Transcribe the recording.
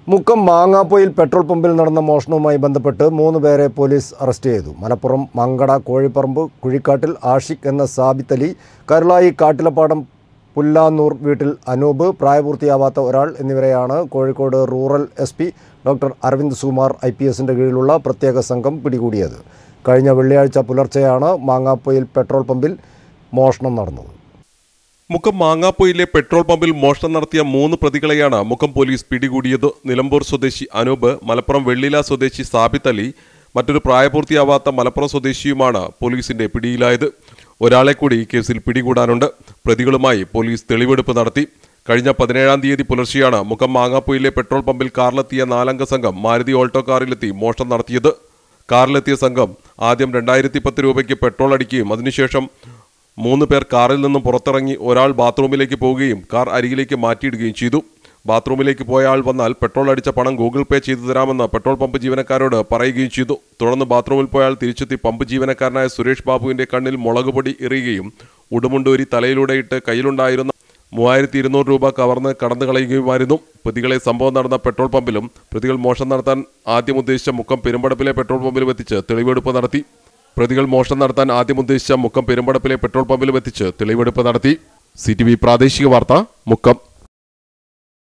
Mukkam മാങ്ങാപ്പൊയിൽ petrol പമ്പിൽ നടന്ന മോഷണവുമായി ബന്ധപ്പെട്ട് മൂന്ന് പേരെ പോലീസ് അറസ്റ്റ് ചെയ്തു മലപ്പുറം മങ്കട കോഴിപ്പറമ്പ് കുഴിക്കാട്ടിൽ ആഷിഖ് എന്ന സാബിത്ത് അലി കരുളായി കാട്ടിലപ്പാടം പുല്ലാന്നൂർ വീട്ടിൽ അനൂപ് പ്രായപൂർത്തിയാവാത്ത ഒരാൾ എന്നിവരെയാണ് Kozhikode rural S P doctor Aravind സുമാർ ഐ പി എസിൻ്റെ കീഴിലുള്ള പ്രത്യേക സംഘം പിടികൂടിയത് കഴിഞ്ഞ വെള്ളിയാഴ്ച പുലർച്ചെയാണ് മാങ്ങാപ്പൊയിൽ പെട്രോൾ പമ്പിൽ മോഷണം നടന്നത് മുക്കം മാങ്ങാപ്പൊയിലെ പെട്രോൾ പമ്പിൽ മോഷണം നടത്തിയ മൂന്ന് പ്രതികളെയാണ് മുക്കം പോലീസ് പിടികൂടിയത് നിലമ്പൂർ സ്വദേശി അനൂപ് മലപ്പുറം വെള്ളില സ്വദേശി സാബിത്ത് അലി മറ്റൊരു പ്രായപൂർത്തിയാവാത്ത മലപ്പുറം സ്വദേശിയുമാണ് പോലീസിന്റെ പിടിയിലായത് ഒരാളെ കൂടി കേസിൽ പിടികൂടാനുണ്ട് പ്രതികളുമായി പോലീസ് തെളിവെടുപ്പ് നടത്തി കഴിഞ്ഞ പതിനേഴാം തീയതി പുലർച്ചെയാണ് മുക്കം മാങ്ങാപ്പൊയിലെ പെട്രോൾ പമ്പിൽ കാറിലെത്തിയ നാലംഗ സംഘം മാരുതി ഓൾട്ടോ കാറിലെത്തി മോഷണം നടത്തിയത് കാറിലെത്തിയ സംഘം ആദ്യം രണ്ടായിരത്തി പത്ത് രൂപയ്ക്ക് പെട്രോൾ അടിക്കുകയും അതിനുശേഷം മൂന്ന് പേർ കാറിൽ നിന്നും പുറത്തിറങ്ങി ഒരാൾ ബാത്റൂമിലേക്ക് പോവുകയും കാർ അരികിലേക്ക് മാറ്റിയിടുകയും ചെയ്തു ബാത്റൂമിലേക്ക് പോയ ആൾ വന്നാൽ പെട്രോൾ അടിച്ച പണം ഗൂഗിൾ പേ ചെയ്തു തരാമെന്ന് പെട്രോൾ പമ്പ് ജീവനക്കാരോട് പറയുകയും ചെയ്തു തുടർന്ന് ബാത്റൂമിൽ പോയ ആൾ തിരിച്ചെത്തി പമ്പ് ജീവനക്കാരനായ സുരേഷ് ബാബുവിന്റെ കണ്ണിൽ മുളക് പൊടി എറിയുകയും ഉടുമുണ്ടൂരി തലയിലൂടെ ഇട്ട് കയ്യിലുണ്ടായിരുന്ന മൂവായിരത്തി ഇരുന്നൂറ് രൂപ കവർന്ന് കടന്നു കളയുകയുമായിരുന്നു പ്രതികളെ സംഭവം നടന്ന പെട്രോൾ പമ്പിലും പ്രതികൾ മോഷണം നടത്താൻ ആദ്യം ഉദ്ദേശിച്ച മുക്കം പെരുമ്പടപ്പിലെ പെട്രോൾ പമ്പിലും എത്തിച്ച് തെളിവെടുപ്പ് നടത്തി പ്രതികൾ മോഷണം നടത്താൻ ആദ്യം ഉദ്ദേശിച്ച മുക്കം പെരുമ്പടപ്പിലെ പെട്രോൾ പമ്പിലും എത്തിച്ച് തെളിവെടുപ്പ് നടത്തി സി പ്രാദേശിക വാർത്ത മുക്കം